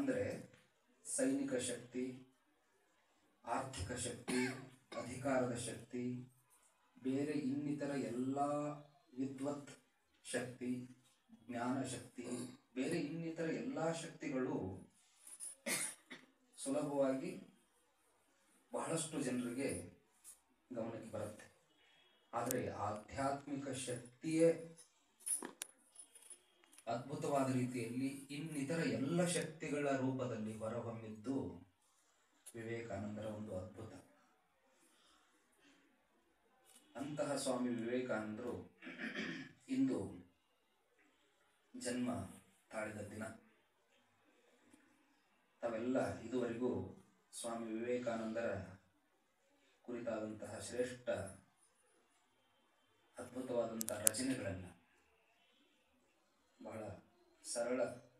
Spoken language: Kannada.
ಅಂದರೆ ಸೈನಿಕ ಶಕ್ತಿ ಆರ್ಥಿಕ ಶಕ್ತಿ ಅಧಿಕಾರದ ಶಕ್ತಿ ಬೇರೆ ಇನ್ನಿತರ ಎಲ್ಲ ವಿದ್ವತ್ ಶಕ್ತಿ ಜ್ಞಾನ ಶಕ್ತಿ ಬೇರೆ ಇನ್ನಿತರ ಎಲ್ಲ ಶಕ್ತಿಗಳು ಸುಲಭವಾಗಿ ಬಹಳಷ್ಟು ಜನರಿಗೆ ಗಮನಕ್ಕೆ ಬರುತ್ತೆ ಆದರೆ ಆಧ್ಯಾತ್ಮಿಕ ಶಕ್ತಿಯೇ ಅದ್ಭುತವಾದ ರೀತಿಯಲ್ಲಿ ಇನ್ನಿತರ ಎಲ್ಲ ಶಕ್ತಿಗಳ ರೂಪದಲ್ಲಿ ಹೊರಹೊಮ್ಮಿದ್ದು ವಿವೇಕಾನಂದರ ಒಂದು ಅದ್ಭುತ ಅಂತಹ ಸ್ವಾಮಿ ವಿವೇಕಾನಂದರು ಇಂದು ಜನ್ಮ ತಾಳಿದ ದಿನ ತಾವೆಲ್ಲ ಇದುವರೆಗೂ ಸ್ವಾಮಿ ವಿವೇಕಾನಂದರ ಕುರಿತಾದಂತಹ ಶ್ರೇಷ್ಠ ಅದ್ಭುತವಾದಂತಹ ರಚನೆಗಳನ್ನು ಬಹಳ ಸರಳ